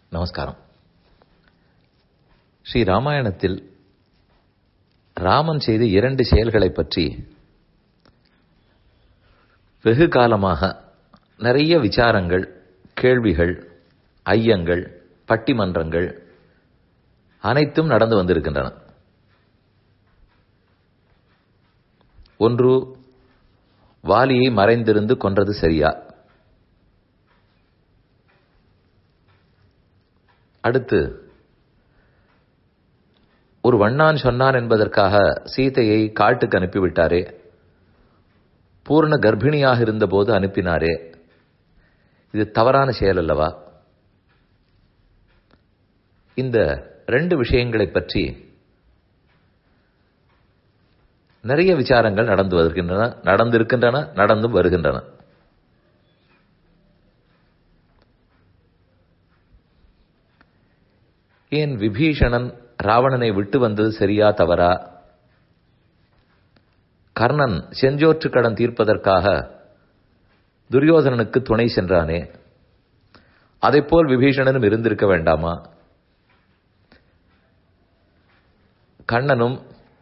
நமஸ்காரம் ஸ்ரீ ராமாயணத்தில் ராமன் செய்த இரண்டு செயல்களைப் பற்றி வெகு காலமாக நிறைய விசாரங்கள் கேள்விகள் ஐயங்கள் பட்டிமன்றங்கள் அனைத்தும் நடந்து வந்திருக்கின்றன ஒன்று வாலியை மறைந்திருந்து கொன்றது சரியா அடுத்து ஒரு வண்ணான் சொன்னான் என்பதற்காக சீதையை காட்டுக்கு அனுப்பிவிட்டாரே பூர்ண கர்ப்பிணியாக இருந்தபோது அனுப்பினாரே இது தவறான செயல் அல்லவா இந்த ரெண்டு விஷயங்களை பற்றி நிறைய விசாரங்கள் நடந்து வருகின்றன நடந்திருக்கின்றன நடந்தும் வருகின்றன ஏன் விபீஷணன் ராவணனை விட்டு வந்தது சரியா தவறா கர்ணன் செஞ்சோற்று கடன் தீர்ப்பதற்காக துரியோதனனுக்கு துணை சென்றானே அதைப்போல் விபீஷணனும் இருந்திருக்க வேண்டாமா கண்ணனும்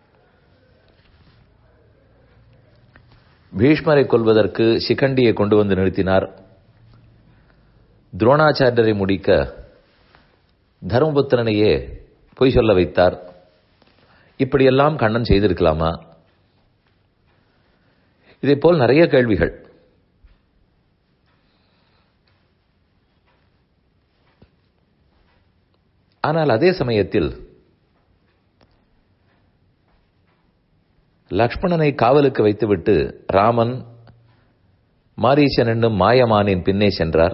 பீஷ்மரை கொல்வதற்கு சிகண்டியை கொண்டு வந்து நிறுத்தினார் துரோணாச்சாரியரை முடிக்க தர்மபுத்திரனையே பொய் சொல்ல வைத்தார் இப்படியெல்லாம் கண்ணன் செய்திருக்கலாமா இதே போல் நிறைய கேள்விகள் ஆனால் அதே சமயத்தில் லக்ஷ்மணனை காவலுக்கு வைத்துவிட்டு ராமன் மாரீசன் என்னும் மாயமானின் பின்னே சென்றார்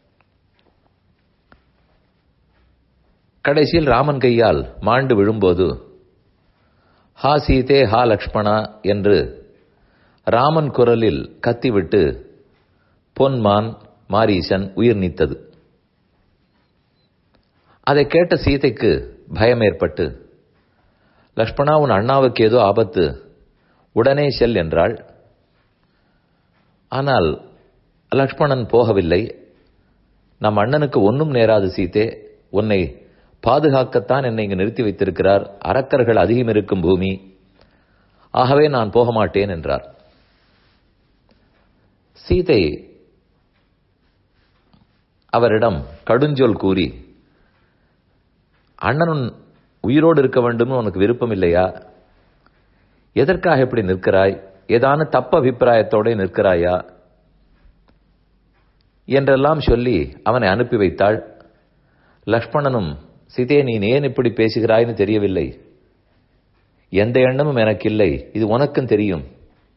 கடைசியில் ராமன் கையால் மாண்டு விழும்போது ஹா சீதே ஹா லக்ஷ்மணா என்று ராமன் குரலில் கத்திவிட்டு பொன்மான் மாரீசன் உயிர் நீத்தது அதை கேட்ட சீதைக்கு பயம் ஏற்பட்டு லக்ஷ்மணா உன் அண்ணாவுக்கு ஏதோ ஆபத்து உடனே செல் என்றாள் ஆனால் லக்ஷ்மணன் போகவில்லை நம் அண்ணனுக்கு ஒன்றும் நேராது சீதே உன்னை பாதுகாக்கத்தான் என்னை இங்கு நிறுத்தி வைத்திருக்கிறார் அரக்கர்கள் அதிகம் இருக்கும் பூமி ஆகவே நான் போக மாட்டேன் என்றார் சீதை அவரிடம் கடுஞ்சொல் கூறி அண்ணனும் உயிரோடு இருக்க வேண்டும் உனக்கு விருப்பம் இல்லையா எதற்காக இப்படி நிற்கிறாய் ஏதான தப்ப அபிப்பிராயத்தோட நிற்கிறாயா என்றெல்லாம் சொல்லி அவனை அனுப்பி வைத்தாள் லக்ஷ்மணனும் சீதே நீ ஏன் இப்படி பேசுகிறாய்னு தெரியவில்லை எந்த எண்ணமும் எனக்கு இல்லை இது உனக்கும் தெரியும்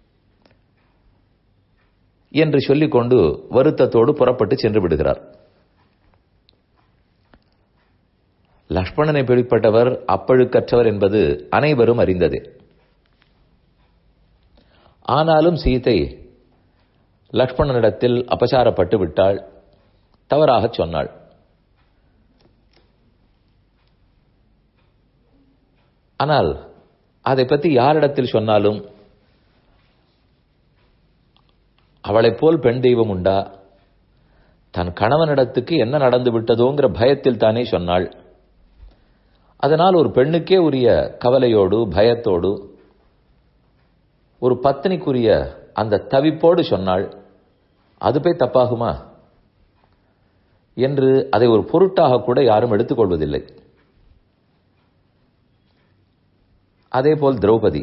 என்று சொல்லிக்கொண்டு வருத்தத்தோடு புறப்பட்டு சென்று விடுகிறார் லக்ஷ்மணனை பிடிப்பட்டவர் அப்பழுக்கற்றவர் என்பது அனைவரும் அறிந்ததே ஆனாலும் சீதை லக்ஷ்மணனிடத்தில் அபசாரப்பட்டு விட்டாள் தவறாகச் சொன்னாள் ஆனால் அதை பற்றி யாரிடத்தில் சொன்னாலும் அவளைப் போல் பெண் தெய்வம் உண்டா தன் கணவனிடத்துக்கு என்ன நடந்து விட்டதோங்கிற பயத்தில் தானே சொன்னாள் அதனால் ஒரு பெண்ணுக்கே உரிய கவலையோடு பயத்தோடு ஒரு பத்தினிக்குரிய அந்த தவிப்போடு சொன்னாள் அது போய் தப்பாகுமா என்று அதை ஒரு பொருட்டாக கூட யாரும் எடுத்துக்கொள்வதில்லை அதேபோல் திரௌபதி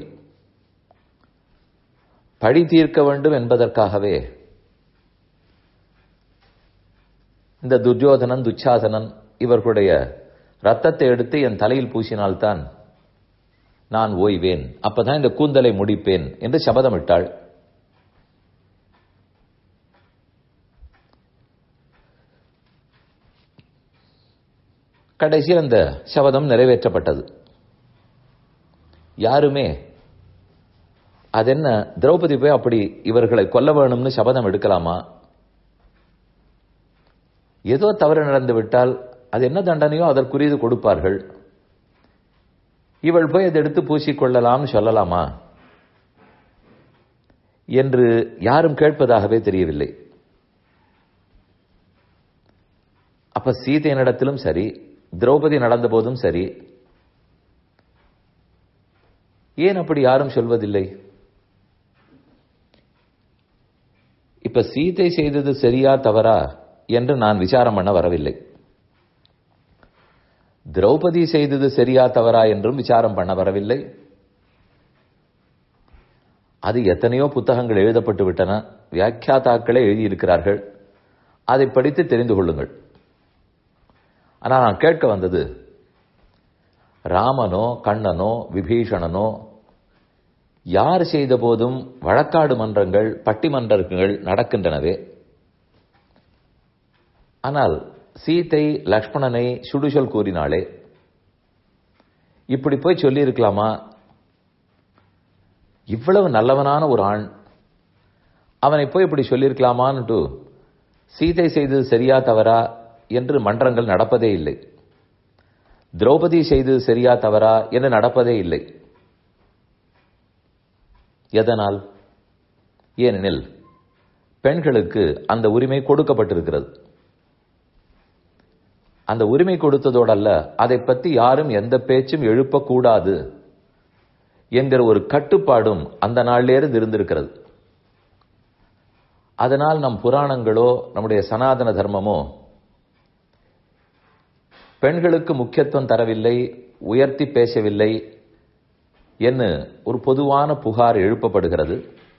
பழி தீர்க்க வேண்டும் என்பதற்காகவே இந்த துர்யோதனன் துச்சாசனன் இவர்களுடைய ரத்தத்தை எடுத்து என் தலையில் பூசினால்தான் நான் ஓய்வேன் அப்பதான் இந்த கூந்தலை முடிப்பேன் என்று சபதமிட்டாள் கடைசியில் அந்த சபதம் நிறைவேற்றப்பட்டது யாருமே அதென்ன திரௌபதி போய் அப்படி இவர்களை கொல்ல வேணும்னு சபதம் எடுக்கலாமா ஏதோ தவறு நடந்து விட்டால் அது என்ன தண்டனையோ அதற்குரியது கொடுப்பார்கள் இவள் போய் அதை எடுத்து பூசிக்கொள்ளலாம்னு சொல்லலாமா என்று யாரும் கேட்பதாகவே தெரியவில்லை அப்ப சீதையனிடத்திலும் சரி திரௌபதி நடந்த போதும் சரி ஏன் அப்படி யாரும் சொல்வதில்லை இப்ப சீதை செய்தது சரியா தவறா என்று நான் விசாரம் பண்ண வரவில்லை திரௌபதி செய்தது சரியா தவறா என்றும் விசாரம் பண்ண வரவில்லை அது எத்தனையோ புத்தகங்கள் எழுதப்பட்டு விட்டன வியாக்கியாதாக்களே எழுதியிருக்கிறார்கள் அதை படித்து தெரிந்து கொள்ளுங்கள் ஆனால் நான் கேட்க வந்தது ராமனோ கண்ணனோ விபீஷணனோ யார் செய்த போதும் வழக்காடு மன்றங்கள் பட்டிமன்றங்கள் நடக்கின்றனவே ஆனால் சீதை லக்ஷ்மணனை சுடுசொல் கூறினாளே இப்படி போய் சொல்லி இருக்கலாமா இவ்வளவு நல்லவனான ஒரு ஆண் அவனை போய் இப்படி சொல்லியிருக்கலாமான்னுட்டு சீதை செய்தது சரியா தவறா என்று மன்றங்கள் நடப்பதே இல்லை திரௌபதி செய்தது சரியா தவறா என்று நடப்பதே இல்லை எதனால் ஏனெனில் பெண்களுக்கு அந்த உரிமை கொடுக்கப்பட்டிருக்கிறது அந்த உரிமை கொடுத்ததோடல்ல அதை பற்றி யாரும் எந்த பேச்சும் எழுப்பக்கூடாது என்கிற ஒரு கட்டுப்பாடும் அந்த நாளிலிருந்து இருந்திருக்கிறது அதனால் நம் புராணங்களோ நம்முடைய சனாதன தர்மமோ பெண்களுக்கு முக்கியத்துவம் தரவில்லை உயர்த்தி பேசவில்லை என்று ஒரு பொதுவான புகார் எழுப்பப்படுகிறது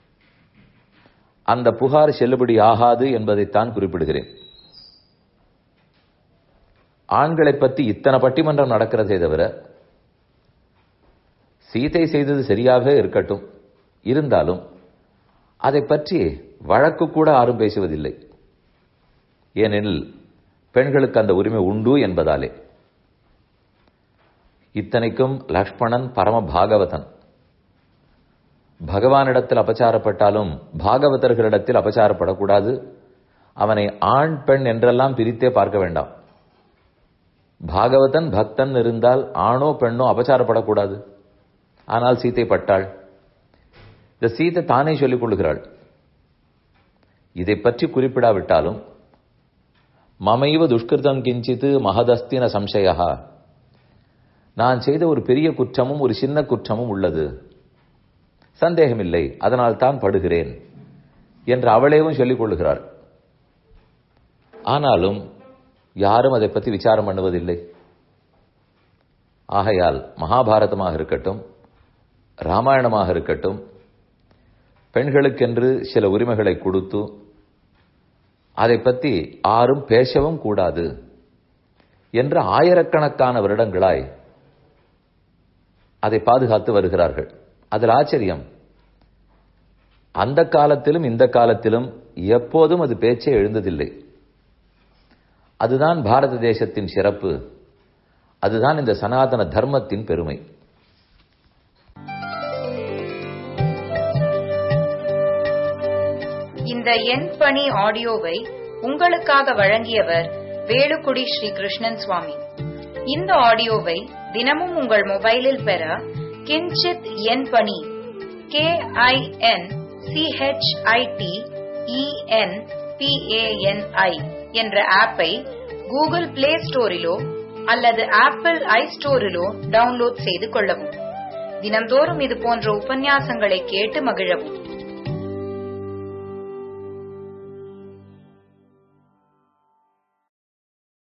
அந்த புகார் செல்லுபடி ஆகாது என்பதைத்தான் குறிப்பிடுகிறேன் ஆண்களை பற்றி இத்தனை பட்டிமன்றம் நடக்கிறதே தவிர சீதை செய்தது சரியாக இருக்கட்டும் இருந்தாலும் அதை பற்றி வழக்கு கூட யாரும் பேசுவதில்லை ஏனெனில் பெண்களுக்கு அந்த உரிமை உண்டு என்பதாலே இத்தனைக்கும் லக்ஷ்மணன் பரம பாகவதன் பகவானிடத்தில் அபச்சாரப்பட்டாலும் பாகவதர்களிடத்தில் அபச்சாரப்படக்கூடாது அவனை ஆண் பெண் என்றெல்லாம் பிரித்தே பார்க்க வேண்டாம் பாகவதன் பக்தன் இருந்தால் ஆணோ பெண்ணோ அபச்சாரப்படக்கூடாது ஆனால் சீத்தை பட்டாள் இந்த சீத்தை தானே சொல்லிக் கொள்கிறாள் இதை பற்றி குறிப்பிடாவிட்டாலும் மமைவ துஷ்கிருதம் கிஞ்சித்து மகதஸ்தின சம்சயா நான் செய்த ஒரு பெரிய குற்றமும் ஒரு சின்ன குற்றமும் உள்ளது சந்தேகமில்லை அதனால் தான் படுகிறேன் என்று அவளேவும் சொல்லிக் கொள்ளுகிறாள் ஆனாலும் யாரும் அதை பற்றி விசாரம் பண்ணுவதில்லை ஆகையால் மகாபாரதமாக இருக்கட்டும் ராமாயணமாக இருக்கட்டும் பெண்களுக்கென்று சில உரிமைகளை கொடுத்து அதை பற்றி யாரும் பேசவும் கூடாது என்று ஆயிரக்கணக்கான வருடங்களாய் அதை பாதுகாத்து வருகிறார்கள் அதில் ஆச்சரியம் அந்த காலத்திலும் இந்த காலத்திலும் எப்போதும் அது பேச்சே எழுந்ததில்லை அதுதான் பாரத தேசத்தின் சிறப்பு அதுதான் இந்த சனாதன தர்மத்தின் பெருமை இந்த எண் பணி ஆடியோவை உங்களுக்காக வழங்கியவர் வேலுக்குடி ஸ்ரீ கிருஷ்ணன் சுவாமி இந்த ஆடியோவை தினமும் உங்கள் மொபைலில் பெற கிஞ்சித் எண் பணி கே ஐ என் சிஹெச்ஐடி இஎன் பிஏஎன்ஐ என்ற ஆப்பை கூகுள் பிளே ஸ்டோரிலோ அல்லது ஆப்பிள் ஐ ஸ்டோரிலோ டவுன்லோட் செய்து கொள்ளவும் தினம்தோறும் இது போன்ற உபன்யாசங்களை கேட்டு மகிழவும்